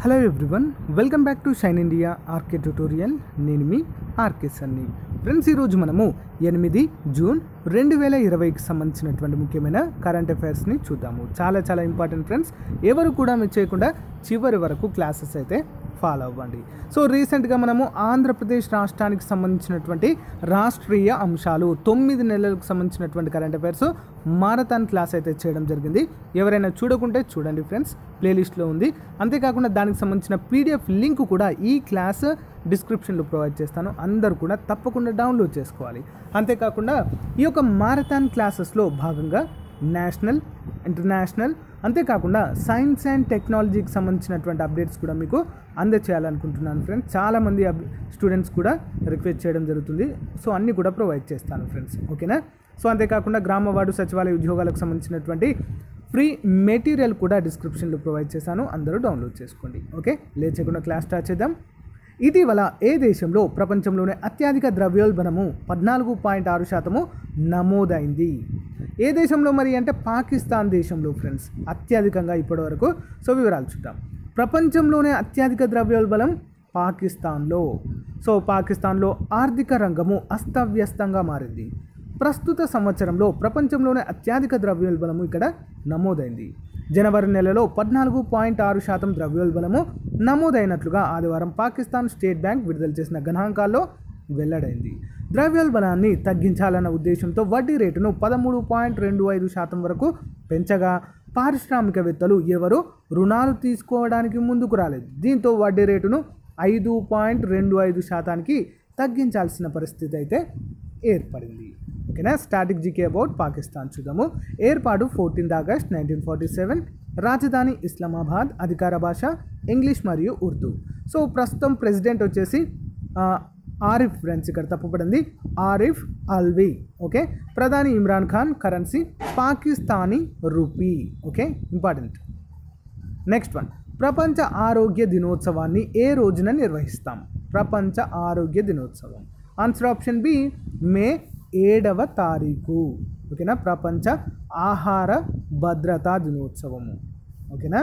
hello everyone welcome back to shine India RK tutorial నేను మీ RK సన్ని friends ఈరోజు మనము ఎనిమిది జూన్ రెండు వేల ఇరవైకి సంబంధించినటువంటి ముఖ్యమైన కరెంట్ అఫైర్స్ని చూద్దాము చాలా చాలా ఇంపార్టెంట్ ఫ్రెండ్స్ ఎవరు కూడా మిస్ చేయకుండా చివరి వరకు క్లాసెస్ అయితే ఫాలో అవ్వండి సో రీసెంట్గా మనము ఆంధ్రప్రదేశ్ రాష్ట్రానికి సంబంధించినటువంటి రాష్ట్రీయ అంశాలు తొమ్మిది నెలలకు సంబంధించినటువంటి కరెంట్ అఫైర్స్ మారథాన్ క్లాస్ అయితే చేయడం జరిగింది ఎవరైనా చూడకుంటే చూడండి ఫ్రెండ్స్ ప్లేలిస్ట్లో ఉంది అంతేకాకుండా దానికి సంబంధించిన పీడిఎఫ్ లింక్ కూడా ఈ క్లాస్ డిస్క్రిప్షన్లో ప్రొవైడ్ చేస్తాను అందరూ కూడా తప్పకుండా డౌన్లోడ్ చేసుకోవాలి అంతేకాకుండా ఈ యొక్క మారథాన్ క్లాసెస్లో భాగంగా నేషనల్ ఇంటర్నేషనల్ అంతేకాకుండా సైన్స్ అండ్ టెక్నాలజీకి సంబంధించినటువంటి అప్డేట్స్ కూడా మీకు అందచేయాలనుకుంటున్నాను ఫ్రెండ్స్ చాలామంది అబ్ స్టూడెంట్స్ కూడా రిక్వెస్ట్ చేయడం జరుగుతుంది సో అన్నీ కూడా ప్రొవైడ్ చేస్తాను ఫ్రెండ్స్ ఓకేనా సో అంతేకాకుండా గ్రామ వార్డు సచివాలయ ఉద్యోగాలకు సంబంధించినటువంటి ఫ్రీ మెటీరియల్ కూడా డిస్క్రిప్షన్లో ప్రొవైడ్ చేశాను అందరూ డౌన్లోడ్ చేసుకోండి ఓకే లేచకుండా క్లాస్ స్టార్ట్ చేద్దాం ఇటీవల ఏ దేశంలో ప్రపంచంలోనే అత్యధిక ద్రవ్యోల్బణము పద్నాలుగు పాయింట్ ఆరు శాతము నమోదైంది ఏ దేశంలో మరి అంటే పాకిస్తాన్ దేశంలో ఫ్రెండ్స్ అత్యధికంగా ఇప్పటివరకు సో వివరాలు చూద్దాం ప్రపంచంలోనే అత్యధిక ద్రవ్యోల్బణం పాకిస్తాన్లో సో పాకిస్తాన్లో ఆర్థిక రంగము అస్తవ్యస్తంగా మారింది ప్రస్తుత సంవత్సరంలో ప్రపంచంలోనే అత్యధిక ద్రవ్యోల్బణము ఇక్కడ నమోదైంది జనవరి నెలలో పద్నాలుగు పాయింట్ ఆరు శాతం ద్రవ్యోల్బణము నమోదైనట్లుగా ఆదివారం పాకిస్తాన్ స్టేట్ బ్యాంక్ విడుదల చేసిన గణాంకాల్లో వెల్లడైంది ద్రవ్యోల్బణాన్ని తగ్గించాలన్న ఉద్దేశంతో వడ్డీ రేటును పదమూడు పాయింట్ రెండు ఐదు శాతం వరకు పెంచగా పారిశ్రామికవేత్తలు ఎవరు రుణాలు తీసుకోవడానికి ముందుకు రాలేదు దీంతో వడ్డీ రేటును ఐదు పాయింట్ రెండు ఐదు శాతానికి తగ్గించాల్సిన పరిస్థితి అయితే ఏర్పడింది ఓకేనా స్టాటిక్ జీకే అబౌట్ పాకిస్తాన్ చూద్దాము ఏర్పాటు fourteenth August nineteen forty seven రాజధాని ఇస్లామాబాద్ అధికార భాష ఇంగ్లీష్ మరియు ఉర్దూ సో ప్రస్తుతం ప్రెసిడెంట్ వచ్చేసి ఆ, ఆరిఫ్ ఫ్రెండ్స్ ఇక్కడ తప్పుపడింది ఆరిఫ్ అల్వి ఓకే ప్రధాని Imran Khan currency Pakistani rupee okay important next one ప్రపంచ ఆరోగ్య దినోత్సవాన్ని ఏ రోజున నిర్వహిస్తాం ప్రపంచ ఆరోగ్య దినోత్సవం ఆన్సర్ ఆప్షన్ బి మే ఏడవ తారీఖు ఓకేనా ప్రపంచ ఆహార భద్రతా దినోత్సవము ఓకేనా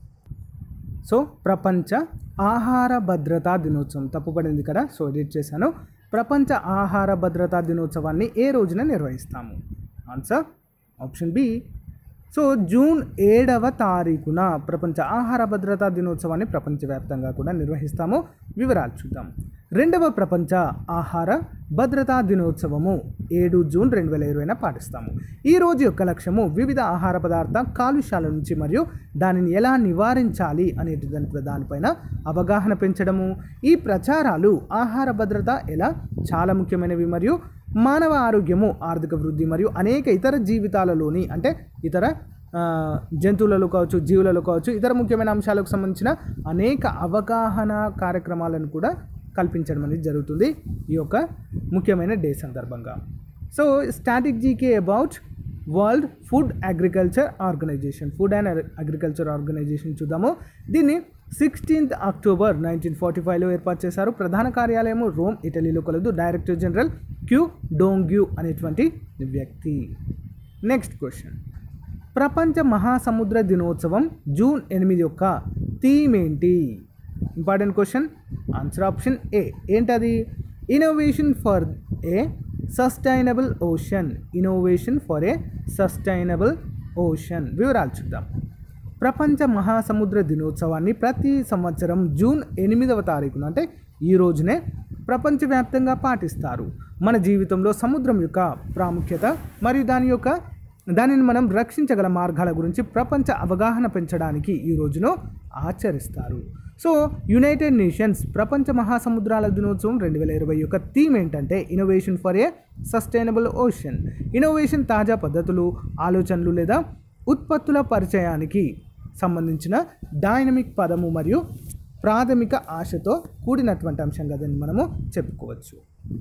సో ప్రపంచ ఆహార భద్రతా దినోత్సవం తప్పుపడింది కదా సో ఎడిట్ చేశాను ప్రపంచ ఆహార భద్రతా దినోత్సవాన్ని ఏ రోజున నిర్వహిస్తాము answer option B so June ఏడవ తారీఖున ప్రపంచ ఆహార భద్రతా దినోత్సవాన్ని ప్రపంచవ్యాప్తంగా కూడా నిర్వహిస్తాము వివరాలు చూద్దాం రెండవ ప్రపంచ ఆహార భద్రతా దినోత్సవము ఏడు జూన్ రెండు వేల ఇరవైన పాటిస్తాము ఈ రోజు యొక్క లక్ష్యము వివిధ ఆహార పదార్థ కాలుష్యాల నుంచి మరియు దానిని ఎలా నివారించాలి అనేటువంటి దానిపైన అవగాహన పెంచడము ఈ ప్రచారాలు ఆహార భద్రత ఎలా చాలా ముఖ్యమైనవి మరియు మానవ ఆరోగ్యము ఆర్థిక వృద్ధి మరియు అనేక ఇతర జీవితాలలోని అంటే ఇతర ఆ, జంతువులలో కావచ్చు జీవులలో కావచ్చు ఇతర ముఖ్యమైన అంశాలకు సంబంధించిన అనేక అవగాహన కార్యక్రమాలను కూడా కల్పించడం అనేది జరుగుతుంది ఈ యొక్క ముఖ్యమైన డే సందర్భంగా so static GK about world food agriculture organization food and agriculture organization చూద్దాము దీన్ని సిక్స్టీన్త్ అక్టోబర్ నైన్టీన్ ఫార్టీ ఫైవ్లో ఏర్పాటు చేశారు ప్రధాన కార్యాలయము రోమ్ ఇటలీలో కలదు డైరెక్టర్ జనరల్ క్యూ డోంగ్యూ అనేటువంటి వ్యక్తి నెక్స్ట్ క్వశ్చన్ ప్రపంచ మహాసముద్ర దినోత్సవం జూన్ ఎనిమిది యొక్క థీమ్ ఏంటి important question answer option A ఏంటది innovation for a sustainable ocean innovation for a sustainable ocean వివరాలు చూద్దాం ప్రపంచ మహాసముద్ర దినోత్సవాన్ని ప్రతి సంవత్సరం జూన్ ఎనిమిదవ తారీఖున అంటే ఈ రోజునే ప్రపంచవ్యాప్తంగా పాటిస్తారు మన జీవితంలో సముద్రం యొక్క ప్రాముఖ్యత మరియు దాని యొక్క దానిని మనం రక్షించగల మార్గాల గురించి ప్రపంచ అవగాహన పెంచడానికి ఈ రోజును ఆచరిస్తారు సో యునైటెడ్ నేషన్స్ ప్రపంచ మహాసముద్రాల దినోత్సవం రెండు వేల ఇరవై యొక్క థీమ్ ఏంటంటే innovation for a sustainable ocean innovation తాజా పద్ధతులు ఆలోచనలు లేదా ఉత్పత్తుల పరిచయానికి సంబంధించిన డైనమిక్ పదము మరియు ప్రాథమిక ఆశతో కూడినటువంటి అంశంగా దాన్ని మనము చెప్పుకోవచ్చు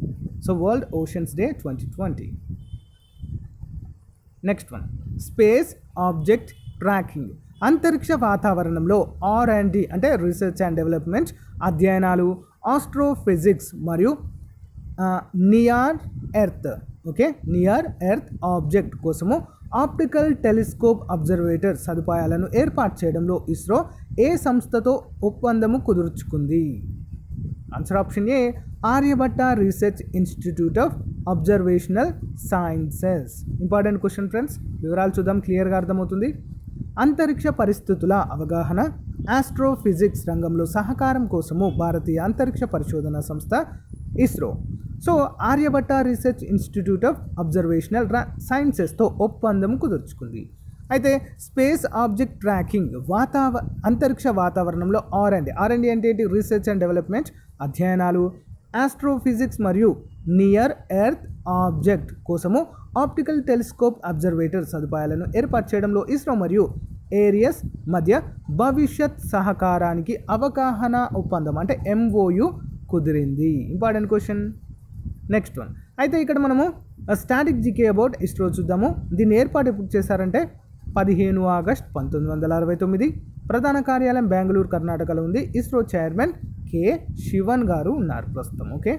so world oceans day twenty twenty next one space object tracking అంతరిక్ష వాతావరణంలో ఆర్ అండ్ డి అంటే రీసెర్చ్ అండ్ డెవలప్మెంట్ అధ్యయనాలు ఆస్ట్రోఫిజిక్స్ మరియు near earth okay near earth object కోసము ఆప్టికల్ టెలిస్కోప్ అబ్జర్వేటర్ సదుపాయాలను ఏర్పాటు చేయడంలో ఇస్రో ఏ సంస్థతో ఒప్పందము కుదుర్చుకుంది answer option A Aryabhatta research institute of observational sciences important question friends వివరాలు చూద్దాం క్లియర్గా అర్థమవుతుంది అంతరిక్ష పరిస్థితుల అవగాహన ఆస్ట్రోఫిజిక్స్ రంగంలో సహకారం కోసము భారతీయ అంతరిక్ష పరిశోధన సంస్థ ISRO so Aryabhatta research institute of observational సైన్సెస్తో ఒప్పందం కుదుర్చుకుంది అయితే స్పేస్ ఆబ్జెక్ట్ ట్రాకింగ్ వాతావ అంతరిక్ష వాతావరణంలో ఆర్ అండ్ ఆర్ అండ్ అంటే ఏంటి రీసెర్చ్ అండ్ డెవలప్మెంట్ అధ్యయనాలు ఆస్ట్రోఫిజిక్స్ మరియు నియర్ ఎర్త్ ఆబ్జెక్ట్ కోసము ఆప్టికల్ టెలిస్కోప్ అబ్జర్వేటర్ సదుపాయాలను ఏర్పాటు చేయడంలో ఇస్రో మరియు ఏరియస్ మధ్య భవిష్యత్ సహకారానికి అవగాహన ఒప్పందం అంటే ఎంఓయు కుదిరింది ఇంపార్టెంట్ క్వశ్చన్ నెక్స్ట్ వన్ అయితే ఇక్కడ మనము స్టాటిక్ జీకే అబౌట్ ఇస్రో చూద్దాము దీన్ని ఏర్పాటు ఎప్పుడు చేశారంటే పదిహేను ఆగస్ట్ పంతొమ్మిది వందల అరవై తొమ్మిది ప్రధాన కార్యాలయం బెంగళూరు కర్ణాటకలో ఉంది ఇస్రో చైర్మన్ కె శివన్ గారు ఉన్నారు ప్రస్తుతం ఓకే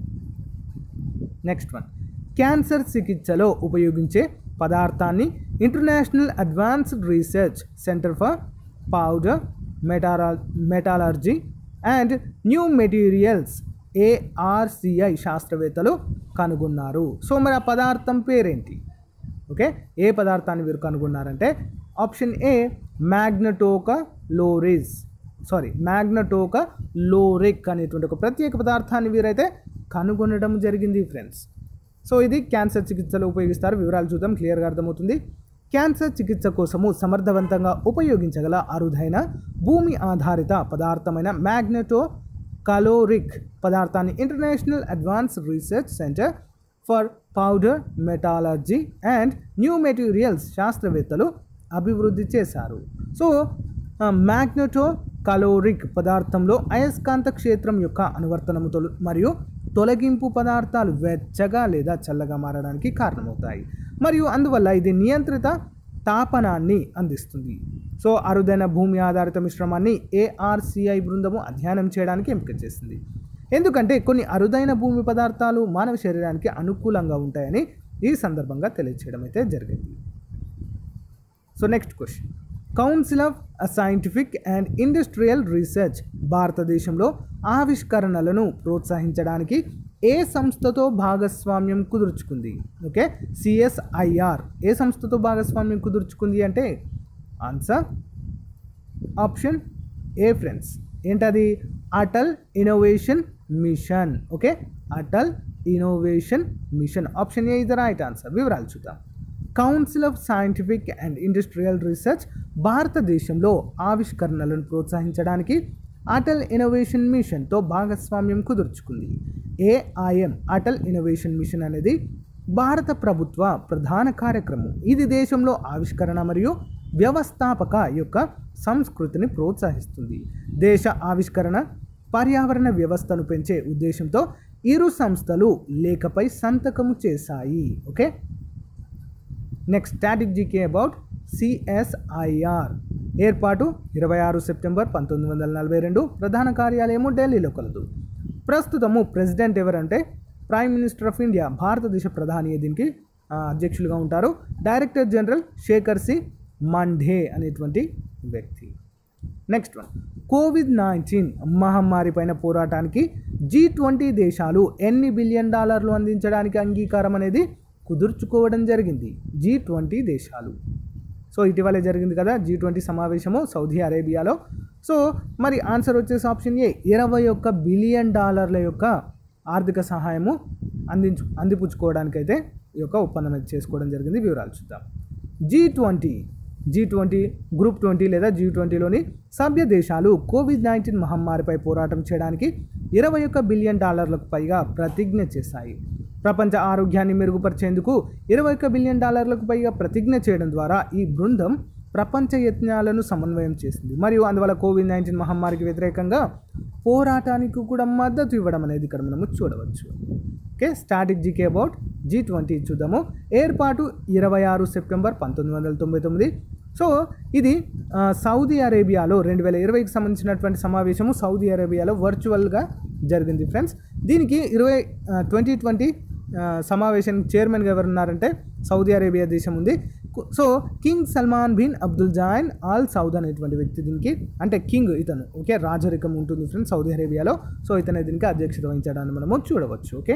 నెక్స్ట్ వన్ క్యాన్సర్ చికిత్సలో ఉపయోగించే పదార్థాన్ని international advanced research centre for powder మెటారా metallurgy and new materials ARCI శాస్త్రవేత్తలు కనుగొన్నారు సో మరి ఆ పదార్థం పేరేంటి ఓకే ఏ పదార్థాన్ని వీరు కనుగొన్నారంటే option A magnetocaloric sorry magnetocaloric అనేటువంటి ఒక ప్రత్యేక పదార్థాన్ని వీరైతే కనుగొనడం జరిగింది ఫ్రెండ్స్ సో ఇది క్యాన్సర్ చికిత్సలో ఉపయోగిస్తారు వివరాలు చూద్దాం క్లియర్గా అర్థమవుతుంది క్యాన్సర్ చికిత్స కోసము సమర్థవంతంగా ఉపయోగించగల అరుదైన భూమి ఆధారిత పదార్థమైన మ్యాగ్నెటో కలోరిక్ పదార్థాన్ని international advance research centre for powder metallurgy and new materials శాస్త్రవేత్తలు అభివృద్ధి చేశారు సో మ్యాగ్నెటో కలోరిక్ పదార్థంలో అయస్కాంత క్షేత్రం యొక్క అనువర్తనము తొలు మరియు తొలగింపు పదార్థాలు వెచ్చగా లేదా చల్లగా మారడానికి కారణమవుతాయి మరియు అందువల్ల ఇది నియంత్రిత తాపనాన్ని అందిస్తుంది సో అరుదైన భూమి ఆధారిత మిశ్రమాన్ని ఏఆర్సిఐ బృందము అధ్యయనం చేయడానికి ఎంపిక చేసింది ఎందుకంటే కొన్ని అరుదైన భూమి పదార్థాలు మానవ శరీరానికి అనుకూలంగా ఉంటాయని ఈ సందర్భంగా తెలియచేయడం అయితే జరిగింది so next question council of scientific and industrial research భారతదేశంలో ఆవిష్కరణలను ప్రోత్సహించడానికి ఏ సంస్థతో భాగస్వామ్యం కుదుర్చుకుంది ఓకే సిఎస్ఐఆర్ ఏ సంస్థతో భాగస్వామ్యం కుదుర్చుకుంది అంటే ఆన్సర్ ఆప్షన్ ఏ ఫ్రెండ్స్ ఏంటది Atal innovation mission okay Atal innovation mission option A ఇది రైట్ ఆన్సర్ వివరాలు చూద్దాం council of scientific and industrial research భారతదేశంలో ఆవిష్కరణలను ప్రోత్సహించడానికి అటల్ ఇన్నోవేషన్ మిషన్తో భాగస్వామ్యం కుదుర్చుకుంది ఏఐఎం అటల్ ఇన్నోవేషన్ మిషన్ అనేది భారత ప్రభుత్వ ప్రధాన కార్యక్రమం ఇది దేశంలో ఆవిష్కరణ మరియు వ్యవస్థాపక యొక్క సంస్కృతిని ప్రోత్సహిస్తుంది దేశ ఆవిష్కరణ పర్యావరణ వ్యవస్థను పెంచే ఉద్దేశంతో ఇరు సంస్థలు లేఖపై సంతకము చేశాయి okay next static GK about CSIR ఏర్పాటు ఇరవై ఆరు సెప్టెంబర్ పంతొమ్మిది వందల నలభై రెండు ప్రధాన కార్యాలయము ఢిల్లీలో కలదు ప్రస్తుతము ప్రెసిడెంట్ ఎవరంటే ప్రైమ్ మినిస్టర్ ఆఫ్ ఇండియా భారతదేశ ప్రధాని దీనికి ఆ, అధ్యక్షులుగా ఉంటారు director general Shekhar C Mande అనేటువంటి వ్యక్తి నెక్స్ట్ వన్ కోవిడ్ నైన్టీన్ మహమ్మారి పైన పోరాటానికి జీ ట్వంటీ దేశాలు ఎన్ని బిలియన్ డాలర్లు అందించడానికి అంగీకారం అనేది కుదుర్చుకోవడం జరిగింది జీ ట్వంటీ దేశాలు సో ఇటీవలే జరిగింది కదా జీ ట్వంటీ సమావేశము సౌదీ అరేబియాలో సో మరి ఆన్సర్ వచ్చేసి ఆప్షన్ ఏ ఇరవై ఒక్క బిలియన్ డాలర్ల యొక్క ఆర్థిక సహాయము అందించు అందిపుచ్చుకోవడానికైతే ఈ యొక్క ఒప్పందం అయితే చేసుకోవడం జరిగింది వివరాలు చూద్దాం G twenty G twenty group twenty లేదా జీ ట్వంటీలోని సభ్య దేశాలు కోవిడ్ నైన్టీన్ మహమ్మారిపై పోరాటం చేయడానికి ఇరవై ఒక్క బిలియన్ డాలర్లకు పైగా ప్రతిజ్ఞ చేశాయి ప్రపంచ ఆరోగ్యాన్ని మెరుగుపరిచేందుకు ఇరవై ఒక్క బిలియన్ డాలర్లకు పైగా ప్రతిజ్ఞ చేయడం ద్వారా ఈ బృందం ప్రపంచ యత్నాలను సమన్వయం చేసింది మరియు అందువల్ల కోవిడ్ నైన్టీన్ మహమ్మారికి వ్యతిరేకంగా పోరాటానికి కూడా మద్దతు ఇవ్వడం అనేది ఇక్కడ మనము చూడవచ్చు okay static GK about G twenty చూద్దాము ఏర్పాటు ఇరవై ఆరు సెప్టెంబర్ పంతొమ్మిది వందల తొంభై తొమ్మిది సో ఇది ఆ, సౌదీ అరేబియాలో రెండు వేల ఇరవైకి సంబంధించినటువంటి సమావేశము సౌదీ అరేబియాలో వర్చువల్గా జరిగింది ఫ్రెండ్స్ దీనికి ఇరవై ట్వంటీ ట్వంటీ ఆ, సమావేశానికి చైర్మన్గా ఎవరు ఉన్నారంటే సౌదీ అరేబియా దేశం ఉంది కు- so king Salman bin Abdul జాన్ ఆల్ సౌద్ అనేటువంటి వ్యక్తి దీనికి అంటే కింగ్ ఇతను ఓకే రాజరికం ఉంటుంది ఫ్రెండ్స్ సౌదీ అరేబియాలో సో ఇతనే దీనికి అధ్యక్షత వహించడాన్ని మనము చూడవచ్చు ఓకే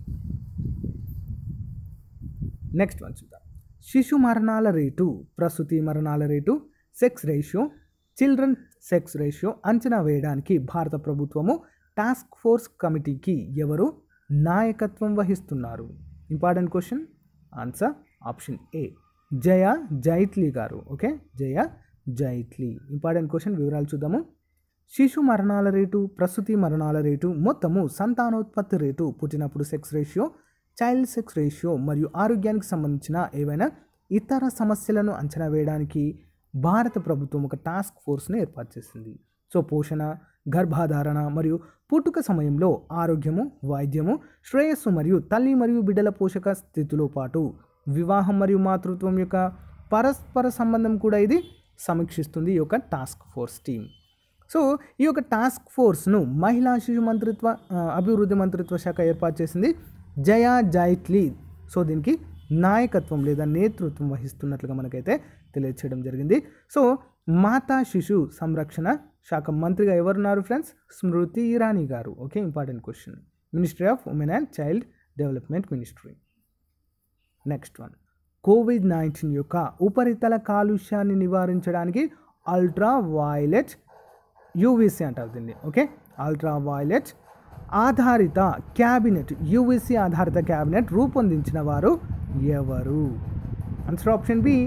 నెక్స్ట్ వన్ చూద్దాం శిశు మరణాల రేటు ప్రసూతి మరణాల rate sex ratio children sex ratio అంచనా వేయడానికి భారత ప్రభుత్వము టాస్క్ ఫోర్స్ కమిటీకి ఎవరు నాయకత్వం వహిస్తున్నారు important question answer option A Jaya Jaitly గారు okay Jaya Jaitly important question వివరాలు చూద్దాము శిశు మరణాల రేటు ప్రసూతి మరణాల రేటు మొత్తము సంతానోత్పత్తి రేటు పుట్టినప్పుడు sex ratio child sex ratio మరియు ఆరోగ్యానికి సంబంధించిన ఏవైనా ఇతర సమస్యలను అంచనా వేయడానికి భారత ప్రభుత్వం ఒక టాస్క్ ఫోర్స్ను ఏర్పాటు చేసింది సో పోషణ గర్భాధారణ మరియు పుట్టుక సమయంలో ఆరోగ్యము వైద్యము శ్రేయస్సు మరియు తల్లి మరియు బిడ్డల పోషక స్థితిలో పాటు వివాహం మరియు మాతృత్వం యొక్క పరస్పర సంబంధం కూడా ఇది సమీక్షిస్తుంది ఈ యొక్క టాస్క్ ఫోర్స్ టీం సో ఈ యొక్క టాస్క్ ఫోర్స్ను మహిళా శిశు మంత్రిత్వ ఆ, అభివృద్ధి మంత్రిత్వ శాఖ ఏర్పాటు చేసింది జయా జైట్లీ సో దీనికి నాయకత్వం లేదా నేతృత్వం వహిస్తున్నట్లుగా మనకైతే తెలియచేయడం జరిగింది సో మాతా శిశు సంరక్షణ శాఖ మంత్రిగా ఎవరున్నారు ఫ్రెండ్స్ స్మృతి ఇరానీ గారు okay important question ministry of women and child development ministry next one COVID nineteen యొక్క ఉపరితల కాలుష్యాన్ని నివారించడానికి అల్ట్రా వైలెట్ యూవీసీ అంటారు దీన్ని ఓకే అల్ట్రా వైలెట్ ఆధారిత క్యాబినెట్ యూవీసీ ఆధారిత క్యాబినెట్ రూపొందించిన వారు ఎవరు answer option B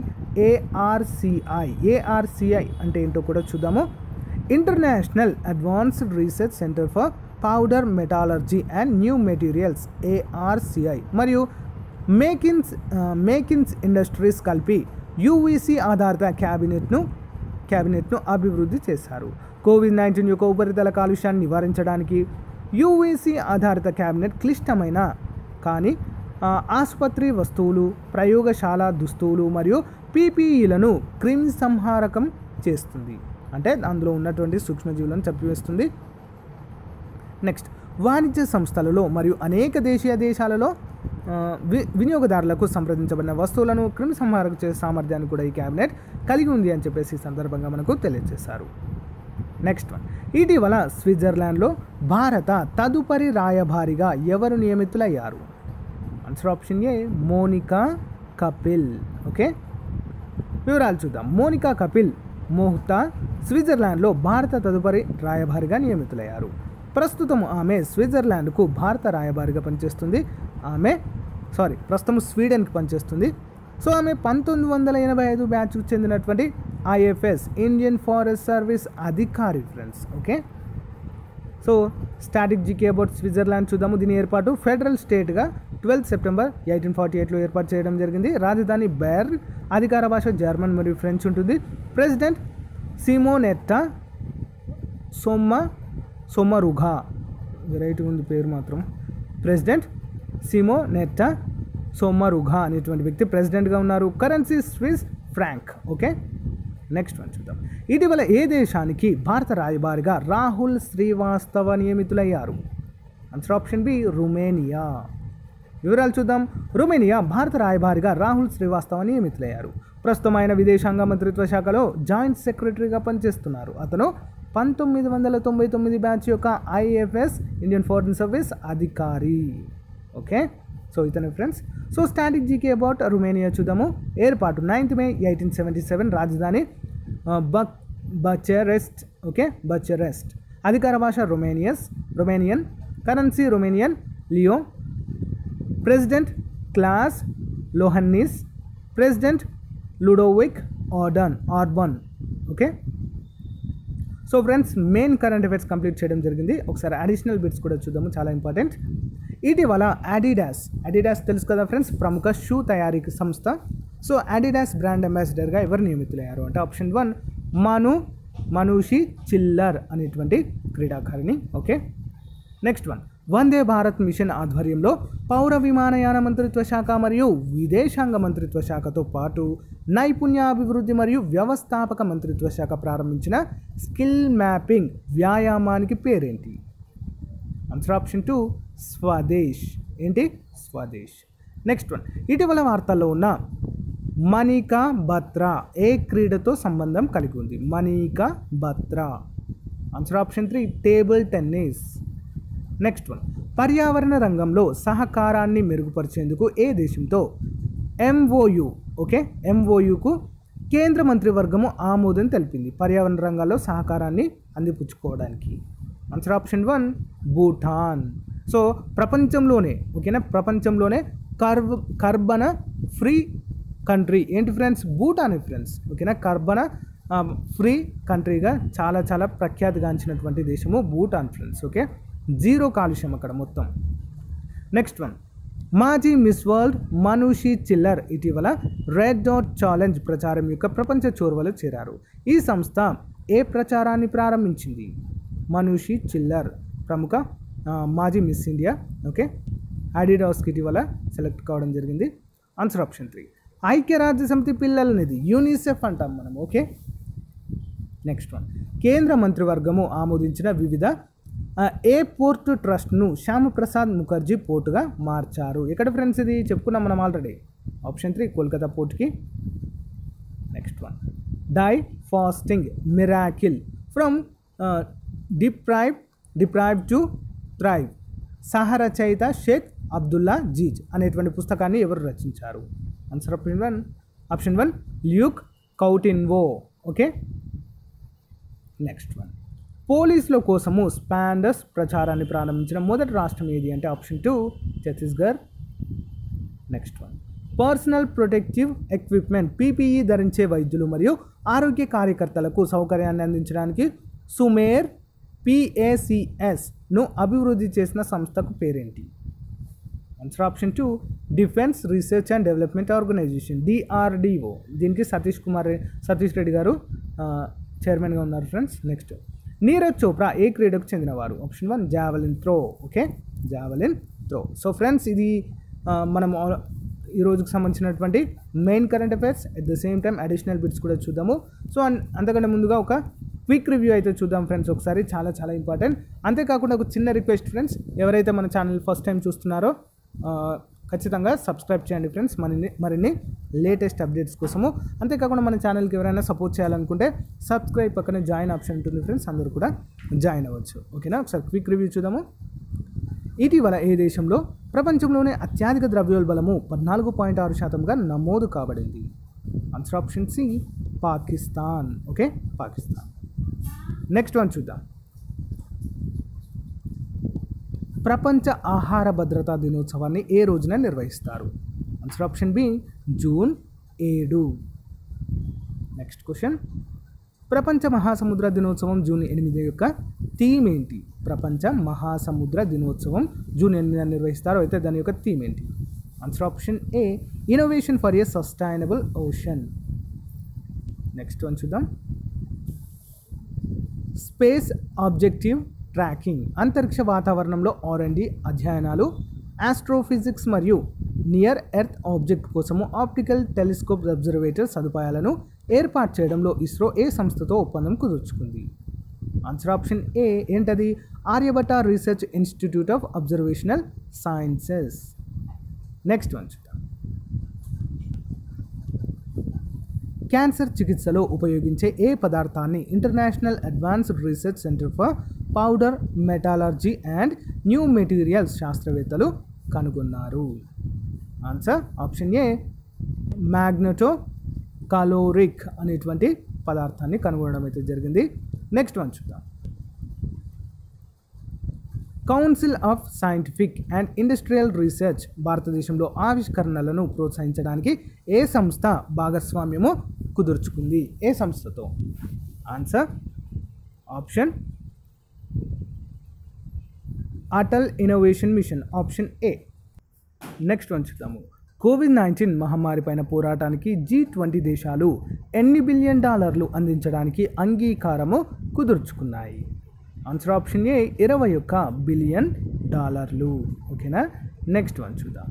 ARCI ARCI అంటే ఏంటో కూడా చూద్దాము international advanced research centre for powder metallurgy and new materials ARCI మరియు మేకిన్స్ మేకిన్స్ ఇండస్ట్రీస్ కలిపి యూవీసీ ఆధారిత క్యాబినెట్ను క్యాబినెట్ను అభివృద్ధి చేశారు కోవిడ్ నైన్టీన్ యొక్క ఉపరితల కాలుష్యాన్ని నివారించడానికి యూవీసీ ఆధారిత క్యాబినెట్ క్లిష్టమైన కానీ ఆ, ఆసుపత్రి వస్తువులు ప్రయోగశాల దుస్తువులు మరియు పీపీఈలను క్రిమి సంహారకం చేస్తుంది అంటే అందులో ఉన్నటువంటి సూక్ష్మజీవులను చంపివేస్తుంది నెక్స్ట్ వాణిజ్య సంస్థలలో మరియు అనేక దేశీయ దేశాలలో ఆ, వి వినియోగదారులకు సంప్రదించబడిన వస్తువులను క్రిమి సంహారక చేసే సామర్థ్యాన్ని కూడా ఈ క్యాబినెట్ కలిగి ఉంది అని చెప్పేసి ఈ సందర్భంగా మనకు తెలియజేశారు నెక్స్ట్ వన్ ఇటీవల స్విట్జర్లాండ్లో భారత తదుపరి రాయభారిగా ఎవరు నియమితులయ్యారు answer option A Monika Kapil okay వివరాలు చూద్దాం మోనికా కపిల్ మోహ్తా స్విట్జర్లాండ్లో భారత తదుపరి రాయభారిగా నియమితులయ్యారు ప్రస్తుతం ఆమె స్విట్జర్లాండ్కు భారత రాయబారిగా పనిచేస్తుంది ఆమె సారీ ప్రస్తుతం స్వీడన్కి పనిచేస్తుంది సో ఆమె పంతొమ్మిది వందల ఎనభై ఐదు బ్యాచ్కు చెందినటువంటి ఐఎఫ్ఎస్ ఇండియన్ ఫారెస్ట్ సర్వీస్ అధికారి friends okay so static GK about Switzerland చూద్దాము దీని ఏర్పాటు ఫెడరల్ స్టేట్గా ట్వెల్త్ సెప్టెంబర్ ఎయిటీన్ ఫార్టీ ఎయిట్లో ఏర్పాటు చేయడం జరిగింది రాజధాని బెర్ అధికార భాష జర్మన్ మరియు ఫ్రెంచ్ ఉంటుంది ప్రెసిడెంట్ సిమోనెట్టా సొమ్మ సొమ్మరుఘా వెరైటీ ఉంది పేరు మాత్రం ప్రెసిడెంట్ సిమో నెట్టా సొమ్మరుఘా అనేటువంటి వ్యక్తి ప్రెసిడెంట్గా ఉన్నారు currency Swiss franc okay next one చూద్దాం ఇటీవల ఏ దేశానికి భారత రాయబారిగా రాహుల్ శ్రీవాస్తవ నియమితులయ్యారు ఆన్సర్ ఆప్షన్ బి రుమేనియా వివరాలు చూద్దాం రుమేనియా భారత రాయబారిగా రాహుల్ శ్రీవాస్తవ నియమితులయ్యారు ప్రస్తుతం ఆయన విదేశాంగ మంత్రిత్వ శాఖలో జాయింట్ సెక్రటరీగా పనిచేస్తున్నారు అతను పంతొమ్మిది వందల తొంభై తొమ్మిది బ్యాచ్ యొక్క ఐఎఫ్ఎస్ ఇండియన్ ఫారెన్ సర్వీస్ అధికారి ఓకే సో ఇతని friends so static GK about Romania చూద్దాము ఏర్పాటు ninth May eighteen seventy seven రాజధాని ఆ, బక్ బచెరెస్ట్ ఓకే బచెరెస్ట్ అధికార భాష రొమేనియస్ Romanian currency Romanian leu president Klaus Iohannis president Ludovic ఆర్డన్ Orban okay so friends main current affairs complete చేయడం జరిగింది ఒకసారి అడిషనల్ బిట్స్ కూడా చూద్దాము చాలా ఇంపార్టెంట్ ఇటీవల అడిడాస్ అడిడాస్ తెలుసు కదా ఫ్రెండ్స్ ప్రముఖ షూ తయారీ సంస్థ సో అడిడాస్ బ్రాండ్ అంబాసిడర్గా ఎవరు నియమితులయ్యారు అంటే ఆప్షన్ వన్ మను మనూషి చిల్లర్ అనేటువంటి క్రీడాకారిణి okay next one Vande Bharat mission ఆధ్వర్యంలో పౌర విమానయాన మంత్రిత్వ శాఖ మరియు విదేశాంగ మంత్రిత్వ శాఖతో పాటు నైపుణ్యాభివృద్ధి మరియు వ్యవస్థాపక మంత్రిత్వ శాఖ ప్రారంభించిన స్కిల్ మ్యాపింగ్ వ్యాయామానికి పేరేంటి ఆన్సర్ ఆప్షన్ టూ స్వదేశ్ ఏంటి స్వదేశ్ నెక్స్ట్ వన్ ఇటీవల వార్తల్లో ఉన్న మణికా బత్రా ఏ క్రీడతో సంబంధం కలిగి ఉంది Manika Batra answer option three table tennis next one పర్యావరణ రంగంలో సహకారాన్ని మెరుగుపరిచేందుకు ఏ దేశంతో ఎంఓయు ఓకే ఎంఓయుకు కేంద్ర మంత్రివర్గము ఆమోదం తెలిపింది పర్యావరణ రంగాల్లో సహకారాన్ని అందిపుచ్చుకోవడానికి answer option one Bhutan so ప్రపంచంలోనే ఓకేనా ప్రపంచంలోనే కర్వ్ కర్బన ఫ్రీ కంట్రీ ఏంటి ఫ్రెండ్స్ భూటాన్ ఫ్రెండ్స్ ఓకేనా కర్బన ఆ, ఫ్రీ కంట్రీగా చాలా చాలా ప్రఖ్యాతిగాంచినటువంటి దేశము భూటాన్ ఫ్రెండ్స్ ఓకే జీరో కాలుష్యం అక్కడ మొత్తం నెక్స్ట్ వన్ మాజీ మిస్ వరల్డ్ మనూషి చిల్లర్ ఇటీవల రెడ్ డాట్ ఛాలెంజ్ ప్రచారం యొక్క ప్రపంచ చోర్వలో చేరారు ఈ సంస్థ ఏ ప్రచారాన్ని ప్రారంభించింది మనూషి చిల్లర్ ప్రముఖ ఆ, మాజీ మిస్ ఇండియా ఓకే అడిడాస్కి ఇటీవల సెలెక్ట్ కావడం జరిగింది ఆన్సర్ ఆప్షన్ త్రీ ఐక్యరాజ్య సమితి పిల్లల నిధి యూనిసెఫ్ అంటాం మనం ఓకే నెక్స్ట్ వన్ కేంద్ర మంత్రివర్గము ఆమోదించిన వివిధ ఆ, ఏ పోర్ట్ ట్రస్ట్ను శ్యామప్రసాద్ ముఖర్జీ పోర్టుగా మార్చారు ఎక్కడ ఫ్రెండ్స్ ఇది చెప్పుకున్నాం మనం ఆల్రెడీ ఆప్షన్ త్రీ కోల్కతా పోర్ట్కి next one die fasting miracle from deprive deprive to thrive సహరచయిత షేక్ అబ్దుల్లా జీజ్ అనేటువంటి పుస్తకాన్ని ఎవరు రచించారు answer option one option one Luke Coutinho okay next one పోలీసుల కోసము స్పాండస్ ప్రచారాన్ని ప్రారంభించిన మొదటి రాష్ట్రం ఏది అంటే option two Chhattisgarh next one personal protective equipment PPE ధరించే వైద్యులు మరియు ఆరోగ్య కార్యకర్తలకు సౌకర్యాన్ని అందించడానికి సుమేర్ పిఏసిఎస్ను అభివృద్ధి చేసిన సంస్థకు పేరేంటి answer option two defence research and development organisation DRDO దీనికి సతీష్ కుమార్ రె- సతీష్ రెడ్డి గారు ఆ, చైర్మన్గా ఉన్నారు ఫ్రెండ్స్ నెక్స్ట్ నీరజ్ చోప్రా ఏ క్రీడకు చెందినవారు option one javelin throw okay javelin throw so friends ఇది ఆ, మనం ఆ- ఈ రోజుకి సంబంధించినటువంటి main current affairs at the same time additional bits కూడా చూద్దాము సో అన్- అంతకంటే ముందుగా ఒక క్విక్ రివ్యూ అయితే చూద్దాం ఫ్రెండ్స్ ఒకసారి చాలా చాలా ఇంపార్టెంట్ అంతేకాకుండా ఒక చిన్న రిక్వెస్ట్ ఫ్రెండ్స్ ఎవరైతే మన ఛానల్ ఫస్ట్ టైం చూస్తున్నారో ఆ, ఖచ్చితంగా సబ్స్క్రైబ్ చేయండి ఫ్రెండ్స్ మరిన్ని మరిన్ని లేటెస్ట్ అప్డేట్స్ కోసము అంతేకాకుండా మన ఛానల్కి ఎవరైనా సపోర్ట్ చేయాలనుకుంటే సబ్స్క్రైబ్ పక్కనే జాయిన్ ఆప్షన్ ఉంటుంది ఫ్రెండ్స్ అందరూ కూడా జాయిన్ అవ్వచ్చు ఓకేనా ఒకసారి క్విక్ రివ్యూ చూద్దాము ఇటీవల ఏ దేశంలో ప్రపంచంలోనే అత్యధిక ద్రవ్యోల్బలము పద్నాలుగు పాయింట్ ఆరు శాతంగా నమోదు కాబడింది answer option C Pakistan okay Pakistan next one చూద్దాం ప్రపంచ ఆహార భద్రతా దినోత్సవాన్ని ఏ రోజున నిర్వహిస్తారు ఆన్సర్ ఆప్షన్ బి జూన్ ఏడు నెక్స్ట్ క్వశ్చన్ ప్రపంచ మహాసముద్ర దినోత్సవం జూన్ ఎనిమిది యొక్క థీమ్ ఏంటి ప్రపంచ మహాసముద్ర దినోత్సవం జూన్ ఎనిమిదిన నిర్వహిస్తారు అయితే దాని యొక్క థీమ్ ఏంటి answer option A innovation for a sustainable ocean next one చూద్దాం స్పేస్ ఆబ్జెక్టివ్ ట్రాకింగ్ అంతరిక్ష వాతావరణంలో ఆర్ అండ్ డి అధ్యయనాలు ఆస్ట్రోఫిజిక్స్ మరియు నియర్ ఎర్త్ ఆబ్జెక్ట్ కోసము ఆప్టికల్ టెలిస్కోప్ అబ్జర్వేటర్ సదుపాయాలను ఏర్పాటు చేయడంలో ఇస్రో ఏ సంస్థతో ఒప్పందం కుదుర్చుకుంది ఆన్సర్ ఆప్షన్ ఏ ఏంటది Aryabhatta research institute of observational sciences next one చూద్దాం క్యాన్సర్ చికిత్సలో ఉపయోగించే ఏ పదార్థాన్ని international advanced research centre for powder metallurgy and new materials శాస్త్రవేత్తలు కనుగొన్నారు answer option A magneto caloric అనేటువంటి పదార్థాన్ని కనుగొనడం అయితే జరిగింది నెక్స్ట్ వన్ చూద్దాం council of scientific and industrial research భారతదేశంలో ఆవిష్కరణలను ప్రోత్సహించడానికి ఏ సంస్థ భాగస్వామ్యము కుదుర్చుకుంది ఏ సంస్థతో answer option Atal innovation mission option A next one చూద్దాము కోవిడ్ నైన్టీన్ మహమ్మారి పైన పోరాటానికి జీ ట్వంటీ దేశాలు ఎన్ని బిలియన్ డాలర్లు అందించడానికి అంగీకారము కుదుర్చుకున్నాయి ఆన్సర్ ఆప్షన్ ఏ ఇరవై ఒక్క బిలియన్ డాలర్లు ఓకేనా నెక్స్ట్ వన్ చూద్దాం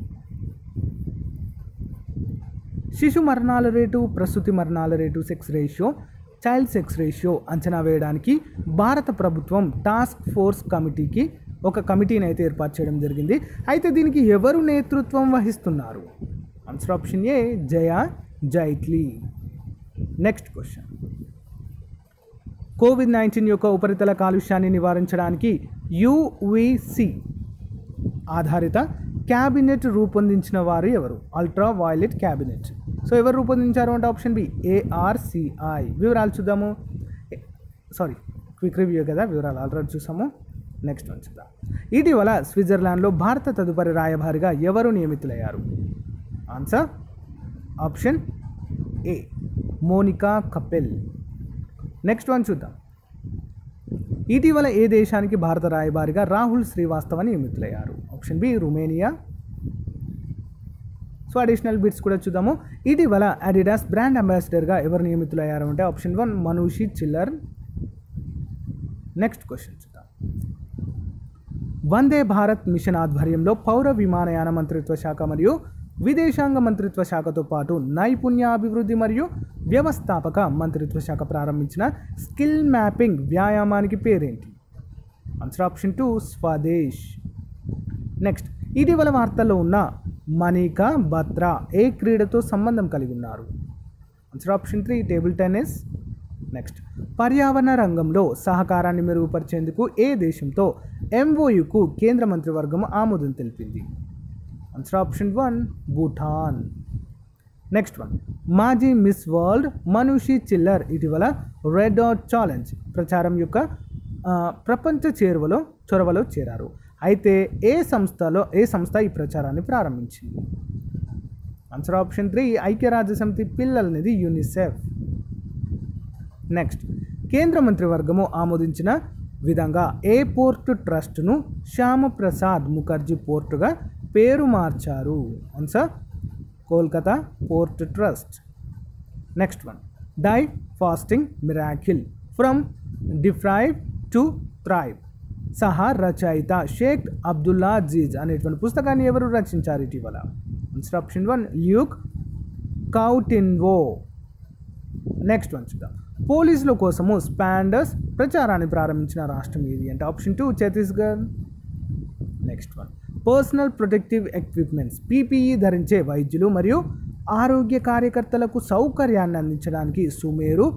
శిశు మరణాల రేటు ప్రసూతి మరణాల rate sex ratio child sex ratio అంచనా వేయడానికి భారత ప్రభుత్వం టాస్క్ ఫోర్స్ కమిటీకి ఒక కమిటీని అయితే ఏర్పాటు చేయడం జరిగింది అయితే దీనికి ఎవరు నేతృత్వం వహిస్తున్నారు answer option A Jaya Jaitly next question COVID nineteen యొక్క ఉపరితల కాలుష్యాన్ని నివారించడానికి యువిసి ఆధారిత క్యాబినెట్ రూపొందించిన వారు ఎవరు అల్ట్రా వైలెట్ క్యాబినెట్ సో ఎవరు రూపొందించారు అంటే ఆప్షన్ బి ఏఆర్సిఐ వివరాలు చూద్దాము సారీ క్విక్ రివ్యూ కదా వివరాలు ఆల్రెడీ చూసాము నెక్స్ట్ వన్ చూద్దాం ఇటీవల స్విట్జర్లాండ్లో భారత తదుపరి రాయబారిగా ఎవరు నియమితులయ్యారు answer option A Monika Kapil next one చూద్దాం ఇటీవల ఏ దేశానికి భారత రాయబారిగా రాహుల్ శ్రీవాస్తవ నియమితులయ్యారు option B Romania so additional bits కూడా చూద్దాము ఇటీవల అడిడాస్ బ్రాండ్ అంబాసిడర్గా ఎవరు నియమితులయ్యారు అంటే option one Manushi Chhillar next question చూద్దాం వందే భారత్ మిషన్ ఆధ్వర్యంలో పౌర విమానయాన మంత్రిత్వ శాఖ మరియు విదేశాంగ మంత్రిత్వ శాఖతో పాటు నైపుణ్య అభివృద్ధి మరియు వ్యవస్థాపక మంత్రిత్వ శాఖ ప్రారంభించిన స్కిల్ మ్యాపింగ్ వ్యాయామానికి పేరేంటి answer option two Swadesh next ఇటీవల వార్తల్లో ఉన్న మనీకా బత్రా ఏ క్రీడతో సంబంధం కలిగి ఉన్నారు answer option three table tennis next పర్యావరణ రంగంలో సహకారాన్ని మెరుగుపరిచేందుకు ఏ దేశంతో ఎంఓయుకు కేంద్ర మంత్రివర్గం ఆమోదం తెలిపింది answer option one Bhutan next one మాజీ మిస్ వరల్డ్ మనూషి చిల్లర్ ఇటీవల రెడ్ డాట్ ఛాలెంజ్ ప్రచారం యొక్క ఆ, ప్రపంచ చేరువలో చొరవలో చేరారు అయితే ఏ సంస్థలో ఏ సంస్థ ఈ ప్రచారాన్ని ప్రారంభించింది ఆన్సర్ ఆప్షన్ త్రీ ఐక్యరాజ్య సమితి పిల్లల నిధి యూనిసెఫ్ నెక్స్ట్ కేంద్ర మంత్రివర్గము ఆమోదించిన విధంగా ఏ పోర్ట్ ట్రస్ట్ను శ్యామప్రసాద్ ముఖర్జీ పోర్టుగా పేరు మార్చారు answer Kolkata port trust next one die fasting miracle from deprive to thrive సహా రచయిత షేక్ అబ్దుల్లా జీజ్ అనేటువంటి పుస్తకాన్ని ఎవరు రచించారు ఇటీవల answer option one Luke Coutinho next one చూద్దాం పోలీసుల కోసము స్పాండర్స్ ప్రచారాన్ని ప్రారంభించిన రాష్ట్రం ఏది అంటే option two Chhattisgarh next one personal protective equipments PPE ధరించే వైద్యులు మరియు ఆరోగ్య కార్యకర్తలకు సౌకర్యాన్ని అందించడానికి సుమేరు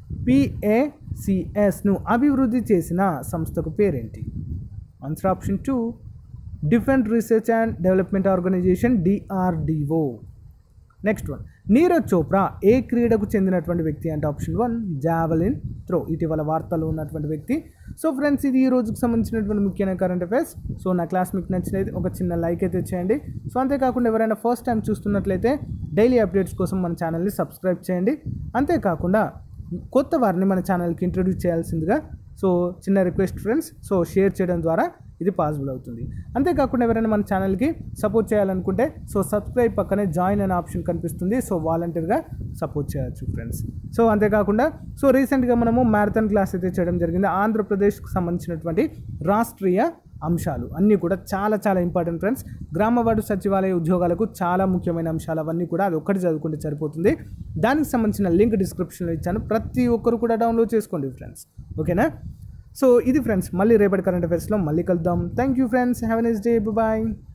పిఏసిఎస్ను అభివృద్ధి చేసిన సంస్థకు పేరేంటి answer option two defence research and development organisation DRDO next one Neeraj Chopra ఏ క్రీడకు చెందినటువంటి వ్యక్తి అంటే ఆప్షన్ వన్ జావలిన్ త్రో ఇటీవల వార్తల్లో ఉన్నటువంటి వ్యక్తి సో ఫ్రెండ్స్ ఇది ఈ రోజుకు సంబంధించినటువంటి ముఖ్యమైన కరెంట్ అఫైర్స్ సో నా క్లాస్ మీకు నచ్చినది ఒక చిన్న లైక్ అయితే చేయండి సో అంతేకాకుండా ఎవరైనా ఫస్ట్ టైం చూస్తున్నట్లయితే డైలీ అప్డేట్స్ కోసం మన ఛానల్ని సబ్స్క్రైబ్ చేయండి అంతేకాకుండా కొత్త వారిని మన ఛానల్కి ఇంట్రడ్యూస్ చేయాల్సిందిగా సో చిన్న రిక్వెస్ట్ ఫ్రెండ్స్ సో షేర్ చేయడం ద్వారా ఇది పాసిబుల్ అవుతుంది అంతేకాకుండా ఎవరైనా మన ఛానల్కి సపోర్ట్ చేయాలనుకుంటే సో సబ్స్క్రైబ్ పక్కనే జాయిన్ అనే ఆప్షన్ కనిపిస్తుంది సో వాలంటీర్గా సపోర్ట్ చేయొచ్చు ఫ్రెండ్స్ సో అంతేకాకుండా సో రీసెంట్గా మనము మ్యారథాన్ క్లాస్ అయితే చేయడం జరిగింది ఆంధ్రప్రదేశ్కి సంబంధించినటువంటి రాష్ట్రీయ అంశాలు అన్నీ కూడా చాలా చాలా ఇంపార్టెంట్ ఫ్రెండ్స్ గ్రామ వార్డు సచివాలయ ఉద్యోగాలకు చాలా ముఖ్యమైన అంశాలు అవన్నీ కూడా అది ఒక్కటి చదువుకుంటే సరిపోతుంది దానికి సంబంధించిన లింక్ డిస్క్రిప్షన్లో ఇచ్చాను ప్రతి ఒక్కరు కూడా డౌన్లోడ్ చేసుకోండి ఫ్రెండ్స్ ఓకేనా సో ఇది ఫ్రెండ్స్ మళ్ళీ రేపటి కరెంట్ అఫైర్స్లో మళ్ళీ కలుద్దాం thank you friends have a nice day bye